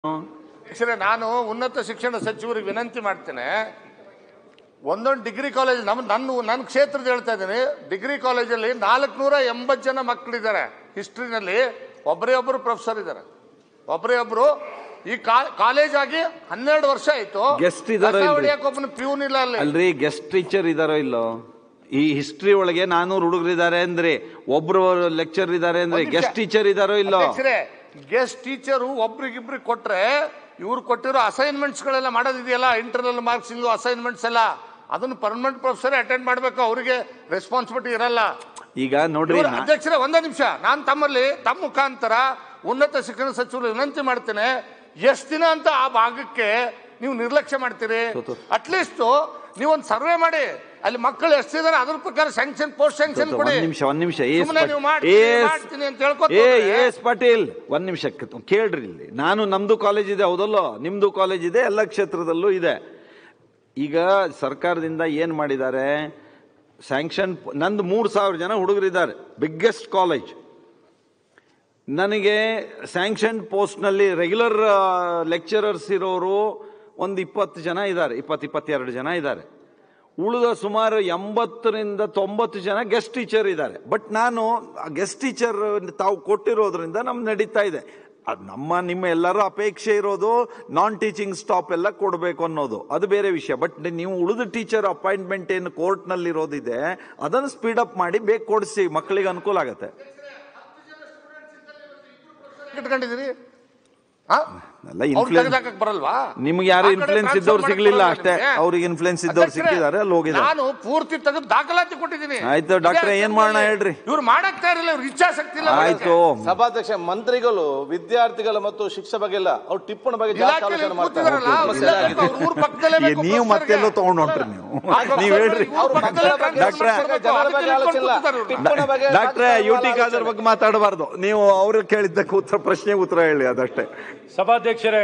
ಸರಿ ನಾನು ಉನ್ನತ ಶಿಕ್ಷಣ ಸಚಿವರಿಗೆ ವಿನಂತಿ ಮಾಡ್ತೇನೆ ಒಂದೊಂದು ಡಿಗ್ರಿ ಕಾಲೇಜ್ ನಮ್ಮ ನನ್ನ ನನ್ನ ಕ್ಷೇತ್ರದ ಹೇಳ್ತಾ ಇದ್ದೀನಿ ಡಿಗ್ರಿ ಕಾಲೇಜಲ್ಲಿ ನಾಲ್ಕುನೂರ ಎಂಬತ್ತು ಜನ ಮಕ್ಕಳಿದ್ದಾರೆ ಹಿಸ್ಟ್ರಿನಲ್ಲಿ ಒಬ್ಬರೇ ಒಬ್ಬರು ಪ್ರೊಫೆಸರ್ ಇದ್ದಾರೆ ಒಬ್ಬರೇ ಒಬ್ಬರು ಈ ಕಾಲೇಜ್ ಆಗಿ ಹನ್ನೆರಡು ವರ್ಷ ಆಯ್ತು Guest ಇದಾರೋ ಕಸ ಇಲ್ರಿ? ಹೊಡ್ಯಕ್ಕೆ ಒಬ್ಬನು ಪ್ಯೂನ್ ಇಲ್ಲ ಅಲ್ಲಿ ಅಲ್ರಿ ಗೆಸ್ಟ್ ಟೀಚರ್ ಇದಾರೋ ಇಲ್ಲೋ ಈ ಹಿಸ್ಟ್ರಿ ಒಳಗೆ ನಾನೂರು ಹುಡುಗರಿದ್ದಾರೆ ಅಂದ್ರೆ ಒಬ್ರು ಲೆಕ್ಚರ್ ಇದ್ದಾರೆ ಅಂದ್ರೆ ಒಂದ್ ನಿಮಿಷ. ಗೆಸ್ಟ್ ಟೀಚರ್ ಇದಾರೋ ಇಲ್ಲೋ ಗೆಸ್ಟ್ ಟೀಚರು ಒಬ್ರಿಗಿಬ್ರಿಗೆ ಕೊಟ್ರೆ ಇವ್ರು ಕೊಟ್ಟಿರೋ ಅಸೈನ್ಮೆಂಟ್ಸ್ ಗಳೆಲ್ಲ ಮಾಡೋದಿದೆಯಲ್ಲ ಇಂಟರ್ನಲ್ ಮಾರ್ಕ್ಸ್ ಅಸೈನ್ಮೆಂಟ್ಸ್ ಎಲ್ಲ ಅದನ್ನು ಪರ್ಮನೆಂಟ್ ಪ್ರೊಫೆಸರ್ ಅಟೆಂಡ್ ಮಾಡಬೇಕು ಅವರಿಗೆ ರೆಸ್ಪಾನ್ಸಿಬಿಲಿಟಿ ಇರಲ್ಲ ಈಗ ನೋಡ್ರಿ ಇವ್ರು ನಾ- ಅಧ್ಯಕ್ಷರೇ ಒಂದೇ ನಿಮಿಷ ನಾನು ತಮ್ಮಲ್ಲಿ ತಮ್ಮ ಮುಖಾಂತರ ಉನ್ನತ ಶಿಕ್ಷಣ ಸಚಿವರು ವಿನಂತಿ ಮಾಡ್ತೇನೆ ಎಷ್ಟು ದಿನ ಅಂತ ಆ ಭಾಗಕ್ಕೆ ನೀವು ನಿರ್ಲಕ್ಷ್ಯ ಮಾಡ್ತೀರಿ ತೋತು. ಅಟ್ಲೀಸ್ಟ್ ನೀವೊಂದು ಸರ್ವೆ ಮಾಡಿ ಅಲ್ಲಿ ಮಕ್ಕಳು ಎಷ್ಟಿದ್ದಾರೆ ಅದ್ರ ಪ್ರಕಾರ ಸ್ಯಾಂಕ್ಷನ್ ಪೋಸ್ಟ್ ಸ್ಯಾಂಕ್ಷನ್ ಒಂದ್ ಕೊಡಿ ನಿಮಿಷ ಒಂದ್ ನಿಮಿಷ ಎಸ್ ಸುಮ್ನೆ ನೀವು ಪಾಟೀಲ್ ಮಾಡ್ತೀನಿ, ಎಸ್ ಮಾಡ್ತೀನಿ ಅಂತ ಹೇಳ್ಕೊತ ಏ ಹೋದ್ರೆ- ಎಸ್ ಪಾಟೀಲ್ ಒಂದ್ ನಿಮಿಷ ಕ- ಕೇಳ್ರಿ ಇಲ್ಲಿ ನಾನು ನಮ್ದು ಕಾಲೇಜ್ ಇದೆ ಹೌದಲ್ಲೋ ನಿಮ್ದು ಕಾಲೇಜ್ ಇದೆ ಎಲ್ಲ ಕ್ಷೇತ್ರದಲ್ಲೂ ಇದೆ ಈಗ ಸರ್ಕಾರದಿಂದ ಏನ್ ಮಾಡಿದ್ದಾರೆ ಸ್ಯಾಂಕ್ಷನ್ ನಂದು ಮೂರು ಸಾವಿರ ಜನ ಹುಡುಗರಿದ್ದಾರೆ ಬಿಗ್ಗೆಸ್ಟ್ ಕಾಲೇಜ್ ನನಗೆ ಸ್ಯಾಂಕ್ಷನ್ ಪೋಸ್ಟ್ನಲ್ಲಿ ರೆಗ್ಯುಲರ್ ಲೆಕ್ಚರರ್ಸ್ ಇರೋರು ಒಂದು ಇಪ್ಪತ್ತು ಜನ ಇದ್ದಾರೆ ಇಪ್ಪತ್ತು ಇಪ್ಪತ್ತೆರಡು ಜನ ಇದ್ದಾರೆ ಉಳಿದ ಸುಮಾರು ಎಂಬತ್ತರಿಂದ ತೊಂಬತ್ತು ಜನ ಗೆಸ್ಟ್ ಟೀಚರ್ ಇದ್ದಾರೆ ಬಟ್ ನಾನು ಗೆಸ್ಟ್ ಟೀಚರ್ ತಾವು ಕೊಟ್ಟಿರೋದ್ರಿಂದ ನಮ್ಗೆ ನಡೀತಾ ಇದೆ ಅದು ನಮ್ಮ ನಿಮ್ಮ ಎಲ್ಲರ ಅಪೇಕ್ಷೆ ಇರೋದು ನಾನ್ ಟೀಚಿಂಗ್ ಸ್ಟಾಪ್ ಎಲ್ಲ ಕೊಡಬೇಕು ಅನ್ನೋದು ಅದು ಬೇರೆ ವಿಷಯ ಬಟ್ ನೀವು ಉಳಿದ ಟೀಚರ್ ಅಪಾಯಿಂಟ್ಮೆಂಟ್ ಏನು ಕೋರ್ಟ್ನಲ್ಲಿ ಇರೋದಿದೆ ಅದನ್ನು ಸ್ಪೀಡ್ ಅಪ್ ಮಾಡಿ ಬೇಗ ಕೊಡಿಸಿ ಮಕ್ಕಳಿಗೆ ಅನುಕೂಲ ಆಗುತ್ತೆ ಇಟ್ಕೊಂಡಿದ್ದೀರಿ ಹಾ? ಅಲ್ಲ ಅವ್ರು ಇನ್ಫ್ಲೂಯೆನ್ಸ್ ತೆಗೆದಾಕಕ್ ಬರಲ್ವಾ ನಿಮ್ಗೆ ಯಾರು ಆ ಕಡೆ influence transfer ಇದ್ದವ್ರು ಮಾಡಕ್ ಸಿಗ್ಲಿಲ್ಲ ಬರಲ್ವಾ ಅಷ್ಟೇ. ನಿಮ್ಗೆ? ಅವ್ರಿಗೆ influence ಇದ್ದವ್ರು ಅಧ್ಯಕ್ಷರೇ, ಸಿಕ್ಕಿದ್ದಾರೆ, ಅಲ್ಲಿ ಹೋಗಿದ್ದಾರೆ. ನಾನು ಪೂರ್ತಿ ತೆಗೆದು ದಾಖಲಾತಿ ಕೊಟ್ಟಿದ್ದೀನಿ ಆಯ್ತು, ಡಾಕ್ಟ್ರೇ, ಏನ್ ಮಾಡೋಣ ಹೇಳ್ರಿ? ಇವ್ರು ಮಾಡಕ್ತಾ ಇರಲಿಲ್ಲ ಇವ್ರ ಇಚ್ಛಾಶಕ್ತಿ ಇಲ್ಲ ಆಯ್ತು ಸಭಾಧ್ಯಕ್ಷ ಮಂತ್ರಿಗಳು ವಿದ್ಯಾರ್ಥಿಗಳ ಮತ್ತು ಶಿಕ್ಷಕರಿಗೆಲ್ಲ ಅವ್ರು ಟಿಪ್ಪಣಿ ಬಗ್ಗೆ ಜಾಸ್ತಿ ಇಲಾಖೆಯಲ್ಲಿ ಆಲೋಚನೆ ಮಾಡ್ತಾರೆ ಕೂತಿದಾರಲ್ಲ, ಸಮಸ್ಯೆ ಇಲಾಖೆ ಆಗಿದೆ. ಅವ್ರ ಊರ್ ಪಕ್ಕದಲ್ಲೇ ಈಗ ಬೇಕು ನೀವು ಪ್ರೊಫೆಸರ್ಗೆ. ಮತ್ತೆಲ್ಲೋ ತಗೊಂಡು ಹೊಂಟ್ರಿ ನೀವು ಆ ನೀವು ಹೇಳ್ರಿ ಅವ್ರ ಪಕ್ಕದಲ್ಲೇ ಬಗ್ಗೆ ಟ್ರಾನ್ಸ್ಫರ್ ಡಾಕ್ಟ್ರೇ, ಮಾಡ್ಬೇಕು, ಜನರ ಅದಕ್ಕೆ ಬಗ್ಗೆ ಆಲೋಚನೆ ಇಲ್ಲ. ಕೂತಿದ್ದಾರೆ ಇವ್ರು. ಟಿಪ್ಪಣಿ ಬಗ್ಗೆ ಡಾಕ್ಟ್ರೆ ರಾಜಕೀಯ ಯು ಟಿ ಆಲೋಚನೆ. ಖಾದರ್ ಬಗ್ಗೆ ಮಾತಾಡಬಾರ್ದು ನೀವು ಅವ್ರು ಕೇಳಿದ್ದಕ್ಕೆ ಉತ್ತರ ಪ್ರಶ್ನೆಗೆ ಉತ್ತರ ಹೇಳಿ ಅದಷ್ಟೇ ಸಭಾಧ್ಯಕ್ಷರೇ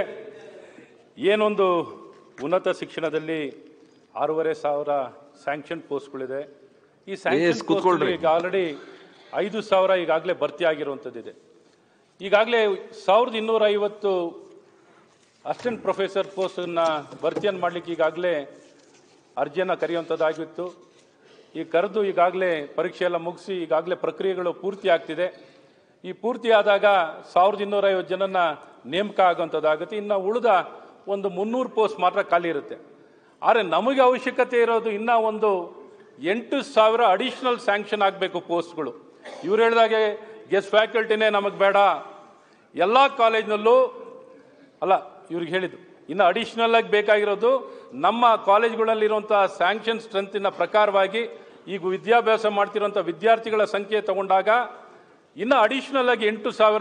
ಏನೊಂದು ಉನ್ನತ ಶಿಕ್ಷಣದಲ್ಲಿ ಆರೂವರೆ ಸಾವಿರ ಸ್ಯಾಂಕ್ಷನ್ ಪೋಸ್ಟ್ಗಳಿದೆ ಈ Yes, ಸ್ಯಾಂಕ್ಷನ್ ಕೂತ್ಕೊಳ್ರಿ. ಪೋಸ್ಟ್ ಈಗ ಆಲ್ರೆಡಿ ಐದು ಸಾವಿರ ಈಗಾಗಲೇ ಭರ್ತಿ ಆಗಿರುವಂಥದ್ದಿದೆ ಈಗಾಗಲೇ ಸಾವಿರದ ಇನ್ನೂರ ಐವತ್ತು ಅಸಿಸ್ಟೆಂಟ್ ಪ್ರೊಫೆಸರ್ ಪೋಸ್ಟನ್ನು ಭರ್ತಿಯನ್ನು ಮಾಡಲಿಕ್ಕೆ ಈಗಾಗಲೇ ಅರ್ಜಿಯನ್ನು ಕರೆಯುವಂಥದ್ದಾಗಿತ್ತು ಈ ಕರೆದು ಈಗಾಗಲೇ ಪರೀಕ್ಷೆ ಎಲ್ಲ ಮುಗಿಸಿ ಈಗಾಗಲೇ ಪ್ರಕ್ರಿಯೆಗಳು ಪೂರ್ತಿ ಆಗ್ತಿದೆ ಈ ಪೂರ್ತಿ ಆದಾಗ ಸಾವಿರದ ಇನ್ನೂರ ಐವತ್ತು ಜನನ ನೇಮಕ ಆಗುವಂಥದ್ದಾಗುತ್ತೆ ಇನ್ನು ಉಳಿದ ಒಂದು ಮುನ್ನೂರು ಪೋಸ್ಟ್ ಮಾತ್ರ ಖಾಲಿ ಇರುತ್ತೆ ಆದರೆ ನಮಗೆ ಅವಶ್ಯಕತೆ ಇರೋದು ಇನ್ನೂ ಒಂದು ಎಂಟು ಸಾವಿರ ಅಡಿಷನಲ್ ಸ್ಯಾಂಕ್ಷನ್ ಆಗಬೇಕು ಪೋಸ್ಟ್ಗಳು ಇವ್ರು ಹೇಳಿದಾಗೆ ಗೆಸ್ಟ್ ಫ್ಯಾಕಲ್ಟಿನೇ ನಮಗೆ ಬೇಡ ಎಲ್ಲ ಕಾಲೇಜ್ನಲ್ಲೂ ಅಲ್ಲ ಇವ್ರಿಗೆ ಹೇಳಿದ್ದು ಇನ್ನು ಅಡಿಷನಲ್ ಆಗಿ ಬೇಕಾಗಿರೋದು ನಮ್ಮ ಕಾಲೇಜ್ಗಳಲ್ಲಿರುವಂಥ ಸ್ಯಾಂಕ್ಷನ್ ಸ್ಟ್ರೆಂತಿನ ಪ್ರಕಾರವಾಗಿ ಈಗ ವಿದ್ಯಾಭ್ಯಾಸ ಮಾಡ್ತಿರುವಂಥ ವಿದ್ಯಾರ್ಥಿಗಳ ಸಂಖ್ಯೆ ತಗೊಂಡಾಗ ಇನ್ನು ಅಡಿಷನಲ್ ಆಗಿ ಎಂಟು ಸಾವಿರ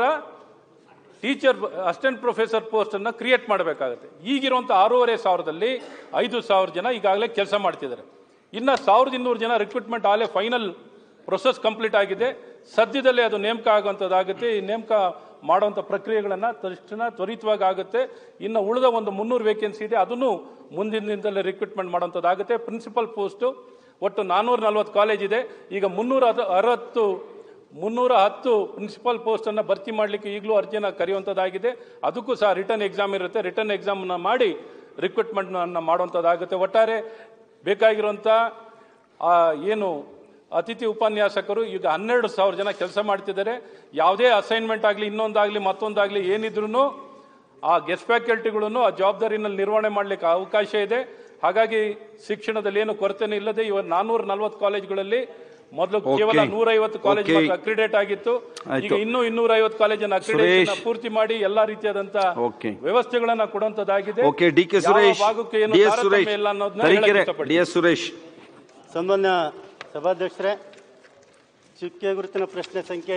ಟೀಚರ್ ಅಸಿಸ್ಟೆಂಟ್ ಪ್ರೊಫೆಸರ್ ಪೋಸ್ಟನ್ನು ಕ್ರಿಯೇಟ್ ಮಾಡಬೇಕಾಗುತ್ತೆ ಈಗಿರುವಂಥ ಆರೂವರೆ ಸಾವಿರದಲ್ಲಿ ಐದು ಸಾವಿರ ಜನ ಈಗಾಗಲೇ ಕೆಲಸ ಮಾಡ್ತಿದ್ದಾರೆ ಇನ್ನು ಸಾವಿರದ ಇನ್ನೂರು ಜನ ರಿಕ್ರೂಟ್ಮೆಂಟ್ ಆಗಲೇ ಫೈನಲ್ ಪ್ರೊಸೆಸ್ ಕಂಪ್ಲೀಟ್ ಆಗಿದೆ ಸದ್ಯದಲ್ಲೇ ಅದು ನೇಮಕ ಆಗುವಂಥದ್ದಾಗುತ್ತೆ ಈ ನೇಮಕ ಮಾಡುವಂಥ ಪ್ರಕ್ರಿಯೆಗಳನ್ನು ತಕ್ಷಣ ತ್ವರಿತವಾಗಿ ಆಗುತ್ತೆ ಇನ್ನು ಉಳಿದ ಒಂದು ಮುನ್ನೂರು ವೇಕೆನ್ಸಿ ಇದೆ ಅದನ್ನು ಮುಂದಿನ ದಿನದಲ್ಲೇ ರಿಕ್ರೂಟ್ಮೆಂಟ್ ಮಾಡುವಂಥದ್ದಾಗುತ್ತೆ ಪ್ರಿನ್ಸಿಪಲ್ ಪೋಸ್ಟು ಒಟ್ಟು ನಾನ್ನೂರ ನಲ್ವತ್ತು ಕಾಲೇಜ್ ಇದೆ ಈಗ ಮುನ್ನೂರ ಅರವತ್ತು ಮುನ್ನೂರ ಹತ್ತು ಪ್ರಿನ್ಸಿಪಲ್ ಪೋಸ್ಟನ್ನು ಭರ್ತಿ ಮಾಡಲಿಕ್ಕೆ ಈಗಲೂ ಅರ್ಜಿನ ಕರೆಯುವಂಥದ್ದಾಗಿದೆ ಅದಕ್ಕೂ ಸಹ ರಿಟರ್ನ್ ಎಕ್ಸಾಮ್ ಇರುತ್ತೆ ರಿಟರ್ನ್ ಎಕ್ಸಾಮ್ನ ಮಾಡಿ ರಿಕ್ರೂಟ್ಮೆಂಟ್ನ ಮಾಡುವಂಥದ್ದಾಗುತ್ತೆ ಒಟ್ಟಾರೆ ಬೇಕಾಗಿರುವಂಥ ಆ ಏನು ಅತಿಥಿ ಉಪನ್ಯಾಸಕರು ಈಗ ಹನ್ನೆರಡು ಸಾವಿರ ಜನ ಕೆಲಸ ಮಾಡ್ತಿದ್ದಾರೆ ಯಾವುದೇ ಅಸೈನ್ಮೆಂಟ್ ಆಗಲಿ ಇನ್ನೊಂದಾಗಲಿ ಮತ್ತೊಂದಾಗಲಿ ಏನಿದ್ರು ಆ ಗೆಸ್ಟ್ ಫ್ಯಾಕಲ್ಟಿಗಳನ್ನು ಆ ಜವಾಬ್ದಾರಿನಲ್ಲಿ ನಿರ್ವಹಣೆ ಮಾಡಲಿಕ್ಕೆ ಅವಕಾಶ ಇದೆ ಹಾಗಾಗಿ ಶಿಕ್ಷಣದಲ್ಲಿ ಏನು ಕೊರತೆನೂ ಇಲ್ಲದೆ ಇವತ್ತು ನಾನ್ನೂರ ನಲ್ವತ್ತು ಕಾಲೇಜ್ಗಳಲ್ಲಿ ಮೊದಲು ಕೇವಲ Okay. ನೂರೈವತ್ತು ಕಾಲೇಜ್ Okay. ಮಾತ್ರ ಅಕ್ರಿಡೇಟ್ ಆಗಿತ್ತು ಆಯ್ತು. ಈಗ ಇನ್ನೂ ಇನ್ನೂರ ಐವತ್ತು ಕಾಲೇಜನ್ನು ಅಕ್ರಿಡೇಷನ್ ಸುರೇಶ್. ಪೂರ್ತಿ ಮಾಡಿ ಎಲ್ಲಾ ರೀತಿಯಾದಂತ Okay. ವ್ಯವಸ್ಥೆಗಳನ್ನ ಕೊಡುವಂತದ್ದಾಗಿದೆ ಓಕೆ ಡಿ ಕೆ ಯಾವ ಸುರೇಶ್ ಭಾಗಕ್ಕೂ ಏನು ಡಿ ಎಸ್ ಸುರೇಶ್ ತಾರತಮ್ಯ ಇಲ್ಲ ಅನ್ನೋದನ್ನ ತರೀಕೆರೆ ಹೇಳಕ್ ಇಷ್ಟಪಡ್ತೀನಿ. ಡಿ ಎಸ್ ಸುರೇಶ್ ಸನ್ಮಾನ್ಯ ಸಭಾಧ್ಯಕ್ಷರೇ ಚುಕ್ಕೆ ಗುರುತಿನ ಪ್ರಶ್ನೆ ಸಂಖ್ಯೆ